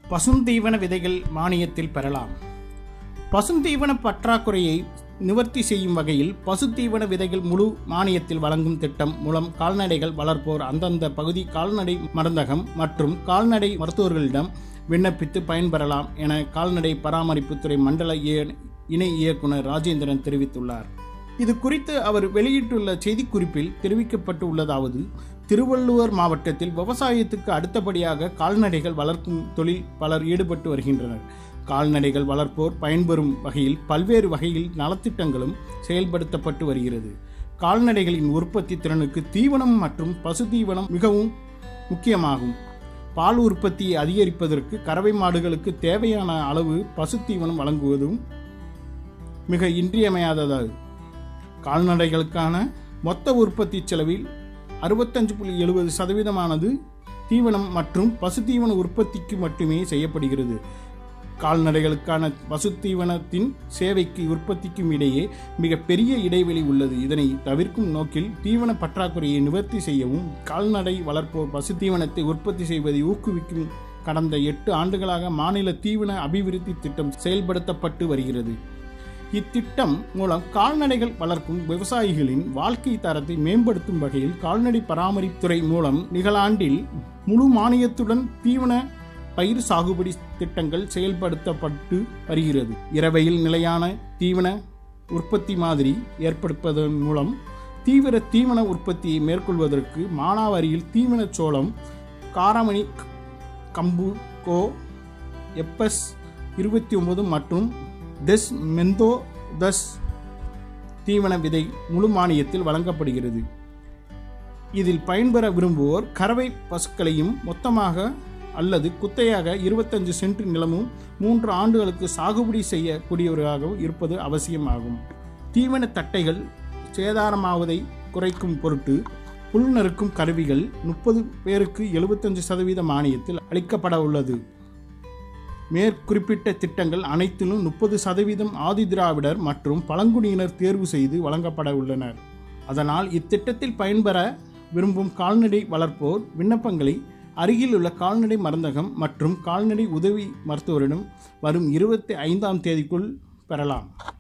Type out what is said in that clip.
பசுந்தீவன விதைகள் மானியத்தில் பெறலாம் பசுந்தீவன பற்றாக்குறையை நிவர்த்தி செய்யும் வகையில் பசுத்தீவன விதைகள் முழு மானியத்தில் வழங்கும் திட்டம் மூலம் கால்நடைகள் வளர்ப்போர் அந்தந்த பகுதி கால்நடை மருந்தகம் மற்றும் கால்நடை மருத்துவர்களிடம் விண்ணப்பித்து பயன்பெறலாம் என கால்நடை பராமரிப்புத்துறை மண்டல இய- இணை இயக்குனர் ராஜேந்திரன் தெரிவித்துள்ளார் இது குறித்து அவர் வெளியிட்டுள்ள செய்திக்குறிப்பில் தெரிவிக்கப்பட்டு உள்ளதாவது திருவள்ளுவர் மாவட்டத்தில் விவசாயத்துக்கு அடுத்தபடியாக கால்நடைகள் வளர்க்கும் தொழில் பலர் ஈடுபட்டு வருகின்றனர் கால்நடைகள் வளர்ப்போர் பயன்பெறும் வகையில் பல்வேறு வகையில் நலத்திட்டங்களும் செயல்படுத்தப்பட்டு வருகிறது கால்நடைகளின் உற்பத்தி திறனுக்கு தீவனம் மற்றும் பசுதீவனம் மிகவும் முக்கியமாகும் பால் உற்பத்தியை அதிகரிப்பதற்கு கறவை மாடுகளுக்கு தேவையான அளவு பசுத்தீவனம் வழங்குவதும் மிக இன்றியமையாததாகும் கால்நடைகளுக்கான மொத்த உற்பத்தி செலவில் அறுபத்தஞ்சு புள்ளி எழுபது சதவீதமானது தீவனம் மற்றும் பசுத்தீவன உற்பத்திக்கு மட்டுமே செய்யப்படுகிறது கால்நடைகளுக்கான பசுத்தீவனத்தின் சேவைக்கு உற்பத்திக்கும் இடையே மிக பெரிய இடைவெளி உள்ளது இதனை தவிர்க்கும் நோக்கில் தீவன பற்றாக்குறையை நிவர்த்தி செய்யவும் கால்நடை வளர்ப்போர் பசுத்தீவனத்தை உற்பத்தி செய்வதை ஊக்குவிக்கும் கடந்த எட்டு ஆண்டுகளாக மாநில தீவன அபிவிருத்தி திட்டம் செயல்படுத்தப்பட்டு வருகிறது இத்திட்டம் மூலம் கால்நடைகள் வளர்க்கும் விவசாயிகளின் வாழ்க்கை தரத்தை மேம்படுத்தும் வகையில் கால்நடை பராமரிப்புத்துறை மூலம் நிகழாண்டில் முழு மானியத்துடன் தீவன பயிர் சாகுபடி திட்டங்கள் செயல்படுத்தப்பட்டு வருகிறது இரவையில் நிலையான தீவன உற்பத்தி மாதிரி ஏற்படுத்துவதன் மூலம் தீவிர தீவன உற்பத்தியை மேற்கொள்வதற்கு மானாவாரியில் தீவன சோளம் காரமணி கம்பு கோ எப்பஸ் இருபத்தி ஒன்பது மற்றும் டெஸ் மெந்தோ தஸ் தீவன விதை முழு மானியத்தில் வழங்கப்படுகிறது இதில் பயன்பெற விரும்புவோர் கறவை பசுக்களையும் மொத்தமாக அல்லது குத்தையாக இருபத்தஞ்சு சென்ட் நிலமும் மூன்று ஆண்டுகளுக்கு சாகுபடி செய்யக்கூடியவராகவும் இருப்பது அவசியமாகும் தீவன தட்டைகள் சேதாரமாவதை குறைக்கும் பொருட்டு புல் நறுக்கும் கருவிகள் முப்பது பேருக்கு எழுபத்தஞ்சு சதவீத மானியத்தில் அளிக்கப்பட உள்ளது மேற்குறிப்பிட்ட திட்டங்கள் அனைத்திலும் முப்பது சதவீதம் ஆதிதிராவிடர் மற்றும் பழங்குடியினர் தேர்வு செய்து வழங்கப்பட உள்ளனர் அதனால் இத்திட்டத்தில் பயன்பெற விரும்பும் கால்நடை வளர்ப்போர் விண்ணப்பங்களை அருகில் உள்ள கால்நடை மருந்தகம் மற்றும் கால்நடை உதவி மருத்துவரிடம் வரும் இருபத்தி ஐந்தாம் தேதிக்குள் பெறலாம்